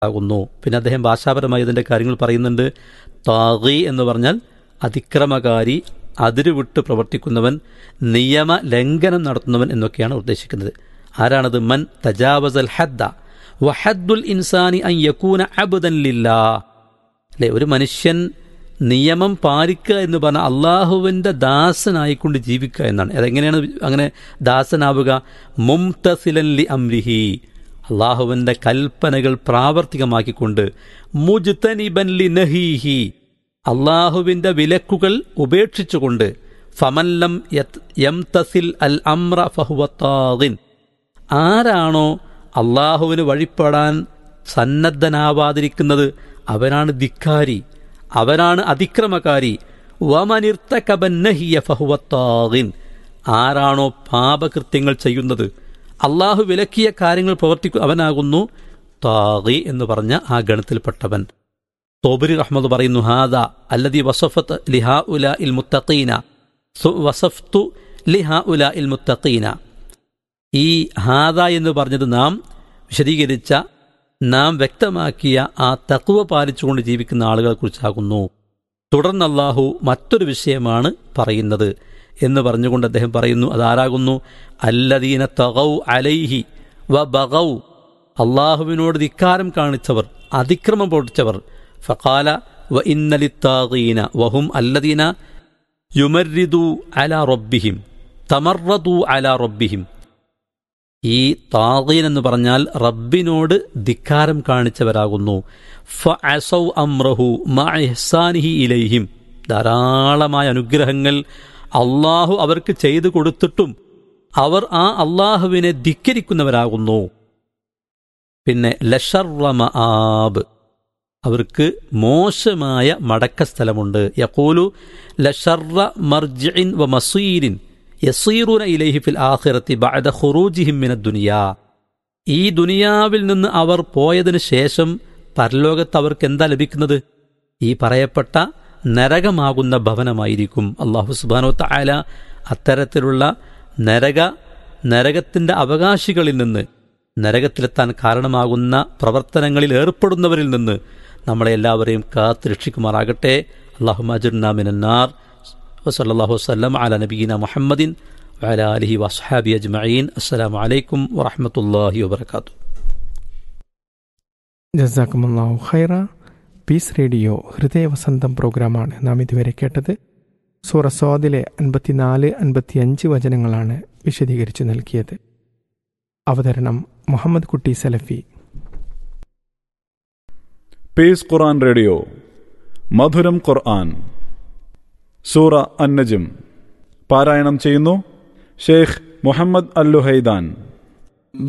ആകുന്നു പിന്നെ അദ്ദേഹം ഭാഷാപരമായി ഇതിൻ്റെ കാര്യങ്ങൾ പറയുന്നുണ്ട് താഗി എന്ന് പറഞ്ഞാൽ അതിക്രമകാരി അതിരുവിട്ട് പ്രവർത്തിക്കുന്നവൻ നിയമ ലംഘനം നടത്തുന്നവൻ എന്നൊക്കെയാണ് ഉദ്ദേശിക്കുന്നത് ആരാണത് മൻ തജാവസൽ ഹദ്ദ വഹദ്ദുൽ ഇൻസാനി അൻ യകൂന അബ്ദൻ ലില്ലാ അല്ലെ ഒരു മനുഷ്യൻ നിയമം പാലിക്കുക എന്ന് പറഞ്ഞാൽ അള്ളാഹുവിൻ്റെ ദാസനായിക്കൊണ്ട് ജീവിക്കുക എന്നാണ് അതെങ്ങനെയാണ് അങ്ങനെ ദാസനാവുക മുംതസിലൻ ലി അംരിഹി അള്ളാഹുവിൻ്റെ കൽപ്പനകൾ പ്രാവർത്തികമാക്കിക്കൊണ്ട് മുജ്തനിബൻ ലി നഹീഹി അള്ളാഹുവിൻ്റെ വിലക്കുകൾ ഉപേക്ഷിച്ചുകൊണ്ട് ഫമല്ലം യംതസിൽ അൽ അമ്ര ഫഹുവത്താദിൻ ആരാണോ അള്ളാഹുവിന് വഴിപ്പെടാൻ സന്നദ്ധനാവാതിരിക്കുന്നത് അവനാണ് ധിക്കാരി അവനാണ് അതിക്രമകാരി വമനിർത്തകബന്നഹിയ ഫഹുവത്താദിൻ ആരാണോ പാപകൃത്യങ്ങൾ ചെയ്യുന്നത് അള്ളാഹു വിലക്കിയ കാര്യങ്ങൾ പ്രവർത്തിക്കും അവനാകുന്നു താഗി എന്ന് പറഞ്ഞ ആ ഗണത്തിൽപ്പെട്ടവൻ തോബരി റഹ്മദ് പറയുന്നു ഹാദ അല്ലദി വസഫത്ത് ലിഹാ ഉല ഇൽ മുത്തഖീന വസഫ്തു ലിഹാ ഉല ഇൽ മുത്തഖീന ഈ ഹാദ എന്ന് പറഞ്ഞത് നാം വിശദീകരിച്ച നാം വ്യക്തമാക്കിയ ആ തക്കുവ പാലിച്ചുകൊണ്ട് ജീവിക്കുന്ന ആളുകളെ കുറിച്ചാകുന്നു തുടർന്ന് അള്ളാഹു മറ്റൊരു വിഷയമാണ് പറയുന്നത് എന്ന് പറഞ്ഞുകൊണ്ട് അദ്ദേഹം പറയുന്നു അതാരാകുന്നു അല്ലദീന തകൗ അലൈഹി വ ബഗൗ അള്ളാഹുവിനോട് ധിക്കാരം കാണിച്ചവർ അതിക്രമം പൊടിച്ചവർ ഫക്കാല വ ഇന്നലിത്താഗീന വഹും അല്ലദീന യുമരിദു അല റബ്ബിഹിം തമറദു അല റബ്ബിഹിം ഈ താഗീൻ എന്ന് പറഞ്ഞാൽ റബ്ബിനോട് ധിക്കാരം കാണിച്ചവരാകുന്നു ഫ അസൗ അമ്രഹു മഹ്സാനിഹി ഇലൈഹിം ധാരാളമായ അനുഗ്രഹങ്ങൾ അള്ളാഹു അവർക്ക് ചെയ്തു കൊടുത്തിട്ടും അവർ ആ അള്ളാഹുവിനെ ധിക്കരിക്കുന്നവരാകുന്നു പിന്നെ ലഷർവമ ആബ് അവർക്ക് മോശമായ മടക്ക സ്ഥലമുണ്ട് യക്കൂലു ലഷർറ മർജിൻ വ മസീരിൻ യസീറുന ഇലൈഹി ഫിൽ ആഖിറത്തി ബഅദ ഖുറൂജിഹിം മിന ദുനിയാ ഈ ദുനിയാവിൽ നിന്ന് അവർ പോയതിനു ശേഷം പരലോകത്ത് അവർക്ക് എന്താ ലഭിക്കുന്നത് ഈ പറയപ്പെട്ട നരകമാകുന്ന ഭവനമായിരിക്കും അള്ളാഹു സുബാനോ തായാല അത്തരത്തിലുള്ള നരക നരകത്തിന്റെ അവകാശികളിൽ നിന്ന് നരകത്തിലെത്താൻ കാരണമാകുന്ന പ്രവർത്തനങ്ങളിൽ ഏർപ്പെടുന്നവരിൽ നിന്ന് നമ്മളെ എല്ലാവരെയും കാത്ത് രക്ഷിക്കുമാറാകട്ടെ അള്ളാഹു മജുർനാമിനാർ വസല്ലാഹു വസ്ലം അല നബീന മുഹമ്മദിൻ വല അലഹി വസ്ഹാബി അജ്മീൻ അസ്സലാമു അലൈക്കും വറഹമത്തല്ലാഹി വബർക്കാത്തു ജസാക്കുമല്ലാഹു ഖൈറ പീസ് റേഡിയോ ഹൃദയവസന്തം പ്രോഗ്രാമാണ് നാം ഇതുവരെ കേട്ടത് സൂറ സ്വാദിലെ അൻപത്തിനാല് അൻപത്തിയഞ്ച് വചനങ്ങളാണ് വിശദീകരിച്ചു നൽകിയത് അവതരണം മുഹമ്മദ് കുട്ടി സലഫി പീസ് ഖുർആൻ റേഡിയോ മധുരം ഖുർആൻ സൂറ അന്നജും പാരായണം ചെയ്യുന്നു ഷെയ്ഖ് മുഹമ്മദ് അല്ലുഹൈദാൻ